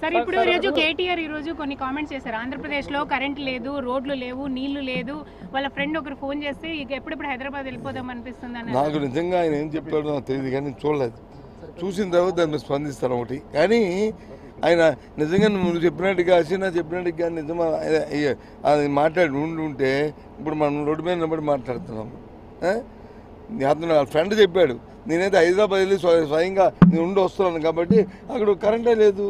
Sir ఇప్పుడు ఈ రోజు కేటీఆర్ ఈ రోజు కొన్ని కామెంట్స్ చేశారు ఆంధ్రప్రదేశ్ లో కరెంట్ లేదు రోడ్లు లేవు నీళ్లు లేదు వాళ్ళ ఫ్రెండ్ ఒకరు ఫోన్ చేస్తే ఇక ఎప్పుడెప్పుడు హైదరాబాద్ వెళ్ళిపోదాం అనిపిస్తుంది అని నాకు నిజంగా ఆయన ఏం చెప్పాడో నాకు తెలియదు కానీ నేను చూడలేదు చూసిన తర్వాత దాని మీద స్పందిస్తాను ఒకటి కానీ ఆయన నిజంగా నువ్వు చెప్పినట్టుగా అసీనా చెప్పినట్టుగా నిజమా అదే- అయ్య- అది మాట్లాడి ఉండి ఉంటే ఇప్పుడు మనం రోడ్డు మీద నిలబడి మాట్లాడుతున్నాం ఆ? అతను వాళ్ళ ఫ్రెండ్ చెప్పాడు నేనైతే హైదరాబాద్ వెళ్ళి స్వ- స్వయంగా నేను ఉండి వస్తున్నాను కాబట్టి అక్కడ కరెంటే లేదు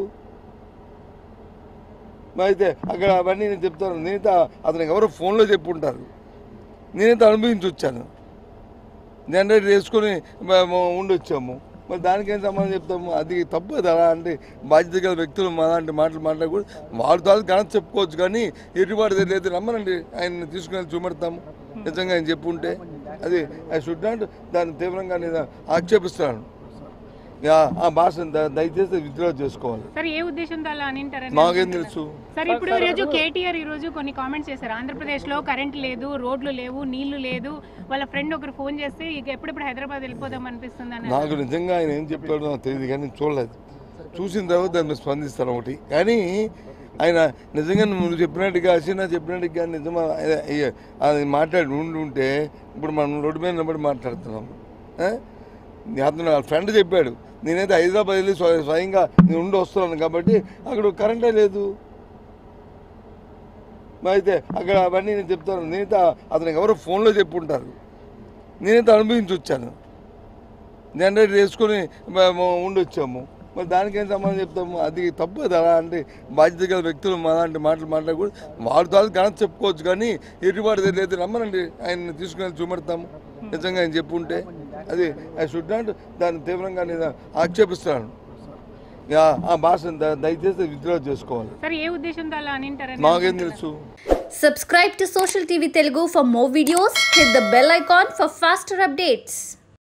మరి అయితే అక్కడ అవన్నీ నేను చెప్తాను నేనైతే అతనికి ఎవరో ఫోన్లో చెప్పుంటారు నేనైతే అనుభవించి వచ్చాను జనరేటర్ వేసుకొని మ- మ- ఉండొచ్చాము మరి దానికి ఏం సమాధానం చెప్తాము అది తప్పు కదా అలా అంటే బాధ్యత గల వ్యక్తులు మా అలాంటి మాటలు మాట్లాడకూడదు వాళ్ళ తాలూ ఘనత చెప్పుకోవచ్చు కానీ ఎటుబాటు లేదు రమ్మనండి ఆయన తీసుకుని చూపెడతాము నిజంగా ఆయన చెప్పుంటే అది ఐ షుడ్ నాట్ దాన్ని తీవ్రంగా నేను ఆక్షేపిస్తున్నాను యా, ఆ భాషను ద- దయచేసి విత్డ్రా చేసుకోవాలి సార్ ఏ ఉద్దేశంతో అలా అని అంటారని నాకేం అనుకుంటున్నారు? తెలుసు సార్ ఇప్పుడు ఈ రోజు కేటీఆర్ ఈ రోజు కొన్ని కామెంట్స్ చేశారు ఆంధ్రప్రదేశ్ లో కరెంట్ లేదు రోడ్లు లేవు నీళ్లు లేదు వాళ్ళ ఫ్రెండ్ ఒకరు ఫోన్ చేస్తే ఇక ఎప్పుడెప్పుడు హైదరాబాద్ వెళ్ళిపోదాం అనిపిస్తుంది అని నాకు నిజంగా ఆయన ఏం చెప్పాడో నాకు తెలియదు కానీ నేను చూడలేదు చూసిన తర్వాత దాని మీద స్పందిస్తాను ఒకటి కానీ ఆయన నిజంగా నువ్వు చెప్పినట్టుగా అసీనా చెప్పినట్టుగా నిజమా అదే- అయ్య- అది మాట్లాడి ఉండి ఉంటే ఇప్పుడు మనం రోడ్డు మీద నిలబడి మాట్లాడుతున్నాం ఆ? అతను వాళ్ళ ఫ్రెండ్ చెప్పాడు నేనైతే హైదరాబాద్ వెళ్ళి స్వ- స్వయంగా నేను ఉండి వస్తున్నాను కాబట్టి అక్కడ కరెంటే లేదు మరి అయితే అక్కడ అవన్నీ నేను చెప్తాను నేనైతే అతనికి ఎవరో ఫోన్లో చెప్పుంటారు నేనైతే అనుభవించి వచ్చాను జనరేటర్ వేసుకొని మ- మ- ఉండొచ్చాము మరి దానికి ఏం సమాధానం చెప్తాము అది తప్పు కదా అలా అంటే బాధ్యత గల వ్యక్తులు మా అలాంటి మాటలు మాట్లాడకూడదు వాళ్ళ తాలూ ఘనత చెప్పుకోవచ్చు కానీ ఎటుబాటు లేదు రమ్మనండి ఆయన తీసుకుని చూపెడతాము నిజంగా ఆయన చెప్పుంటే అది ఐ షుడ్ నాట్ దాన్ని తీవ్రంగా నేను ఆక్షేపిస్తున్నాను యా, ఆ భాషను ద- దయచేసి విత్డ్రా చేసుకోవాలి సార్ ఏ ఉద్దేశంతో అలా అని అంటారని నాకేం అనుకుంటున్నారు? తెలుసు Subscribe to Social TV Telugu for more videos. Hit the bell icon for faster updates.